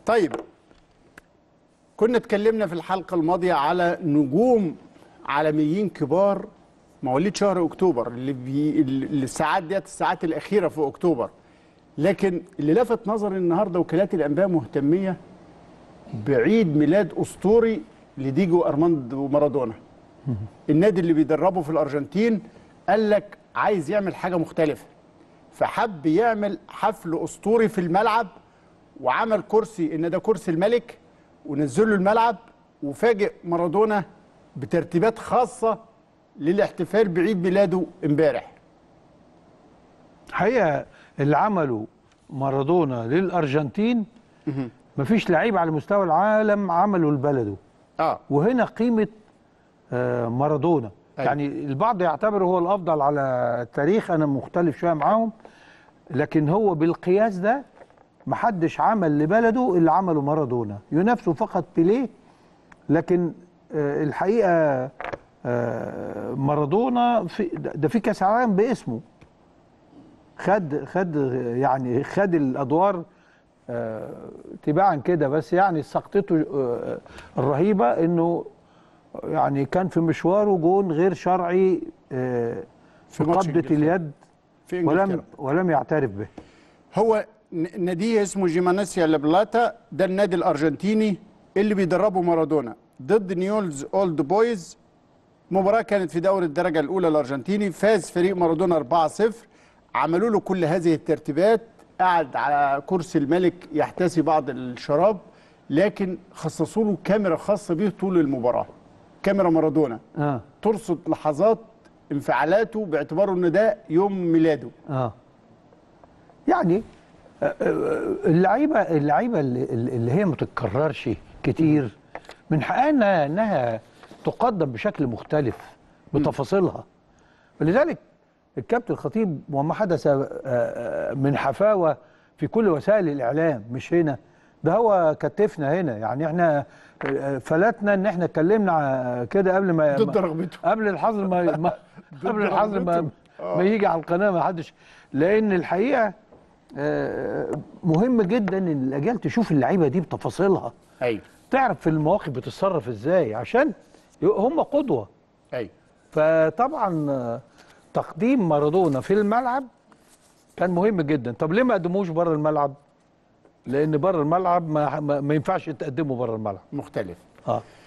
طيب كنا اتكلمنا في الحلقة الماضية على نجوم عالميين كبار مواليد شهر اكتوبر اللي بي اللي الساعات ديت الساعات الاخيره في اكتوبر لكن اللي لفت نظري النهارده وكالات الانباء مهتميه بعيد ميلاد اسطوري لديجو ارماندو مارادونا النادي اللي بيدربه في الارجنتين قال لك عايز يعمل حاجه مختلفه فحب يعمل حفل اسطوري في الملعب وعمل كرسي ان ده كرسي الملك ونزله الملعب وفاجئ مارادونا بترتيبات خاصه للاحتفال بعيد ميلاده امبارح حقيقه اللي عمله مارادونا للارجنتين مفيش لعيب على مستوى العالم عمله لبلده اه وهنا قيمه آه، مارادونا أيوة. يعني البعض يعتبره هو الافضل على التاريخ انا مختلف شويه معاهم لكن هو بالقياس ده محدش عمل لبلده اللي عمله مارادونا ينافسه فقط بيليه لكن آه، الحقيقه آه، مارادونا في ده ده في كاس عالم باسمه خد خد يعني خد الادوار آه، تباعا كده بس يعني سقطته آه، الرهيبه انه يعني كان في مشواره جون غير شرعي آه، في في ماتش قبضه إنجلترا. اليد في انجلترا ولم ولم يعترف به هو ن- ناديه اسمه جيمانيسيا لابلاتا ده النادي الارجنتيني اللي بيدربه مارادونا ضد نيولز اولد بويز مباراه كانت في دوري الدرجه الاولى الارجنتيني فاز فريق مارادونا 4-0 عملوا له كل هذه الترتيبات قعد على كرسي الملك يحتسي بعض الشراب لكن خصصوا له كاميرا خاصه به طول المباراه كاميرا مارادونا اه ترصد لحظات انفعالاته باعتباره ان ده يوم ميلاده اه يعني آه، آه، اللعيبه اللعيبه اللي, اللي هي ما تتكررش كتير من حقها انها انها تقدم بشكل مختلف بتفاصيلها ولذلك الكابتن الخطيب وما حدث آه، آه، من حفاوه في كل وسائل الاعلام مش هنا ده هو كتفنا هنا يعني احنا آه، فلتنا ان احنا اتكلمنا ع- كده قبل ما ضد رغبته قبل الحظر ما, ما قبل الحظر ما, رغبته. ما يجي على القناه ما حدش لان الحقيقه آه، مهم جدا ان الاجيال تشوف اللعيبه دي بتفاصيلها ايوه تعرف في المواقف بتتصرف ازاي عشان هم قدوه ايوه فطبعا آه، تقديم مارادونا في الملعب كان مهم جدا طب ليه ما قدموش بره الملعب لان بره الملعب ما, ما, ما ينفعش تقدمه بره الملعب مختلف اه